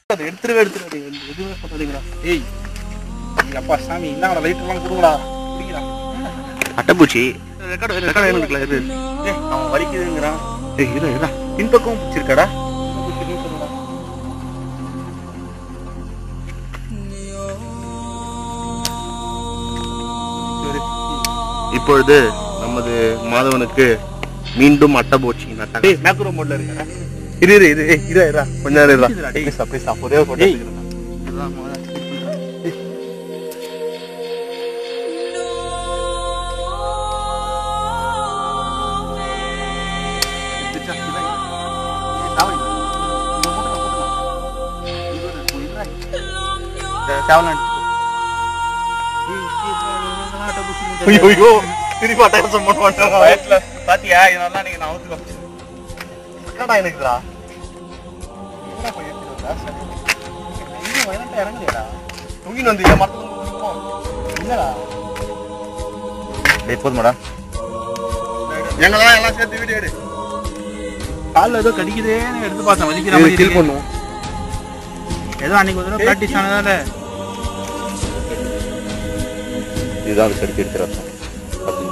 அது எடுத்துருவே எடுத்துருவே எதுவுமே பண்ணாதீங்களா ஏய் நீ அப்பா சாமி என்ன லைட் எல்லாம் கொடுங்களா குடிக்கிறா அட்டைப்பூச்சி ரெக்கார்டு ரெக்கார்டு எனக்கு இது ஏய் அவன் வலிக்குதுங்கிறான் ஏய் இரு இரு பின்பக்கம் பிடிச்சிருக்காடா இப்பொழுது நமது மாதவனுக்கு மீண்டும் அட்டைப்பூச்சி நட்டாங்க டேய் மேக்ரோ மோட்ல இருக்கடா இரு இரு இரு ஏய், இரு இரு கொஞ்ச நேரம் இருடா இதுடா, டேய். ப்ளீஸ் ப்ளீஸ் ஒரே ஒரு photo டேய். எடுத்துக்கிறேன். இதுதான் முதல்ல check பண்றேன். ஏய். பிச்சா, இதான் இது. ஏய், தாவணி. இங்க போட்டுக்கலாம், போட்டுக்கலாம். இது ஒரு- இது இல்ல. இந்த சேவலாம் எடுத்துக்கோ. ஏய், ஏய், இதெல்லாம் ஆட்டோ பூச்சி ஐயோ, ஐயோ, திருப்பி அட்டகாசம் பண்ண மாட்டாங்க. பயத்துல பாத்தியா இதெல்லாம் நீங்க நான் அவுத்துக்கோ என்னடா எனக்குடா? என்னடா போய் எடுத்துட்டு வந்தா? சரி. இன்னும் violent ஆ இறங்கலையாடா? தூங்கின்னு வந்து என் மரத்துல வந்து நிப்போம். இல்லடா. டேய், போதுமாடா? எங்கெல்லாம் எல்லாம் சேர்த்து வீடியோ எடு. கால்ல ஏதோ கடிக்குதேன்னு எடுத்து பார்த்தேன் வலிக்கிற இது மாதிரி kill இருக்கு. பண்ணுவோம். ஏதோ அன்னைக்கு ஒரு தடவை பிராக்டிஸ் ஆனதால இதுதான் அது கடிச்சு எடுக்கிற அர்த்தம். பாத்து.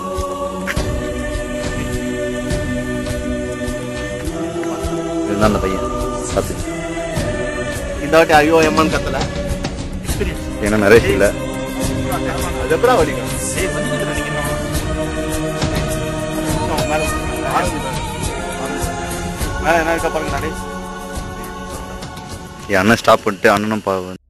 இதுதான் அந்த பையன் பாத்து. இந்த வாட்டி ஐயோ எம்மான்னு கத்தல எக்ஸ்பீரியன்ஸ் ஏன்னா நிறைய இல்ல அது எப்படா வலிக்கும் ஏய் வலிக்குதுடா நீங்க என்ன அவன் மேல ஆரம்பிச்சு மேல என்ன இருக்கா பாருங்க நாடே என் அண்ணன் ஸ்டாப் பண்ணிட்டு அண்ணனும் பா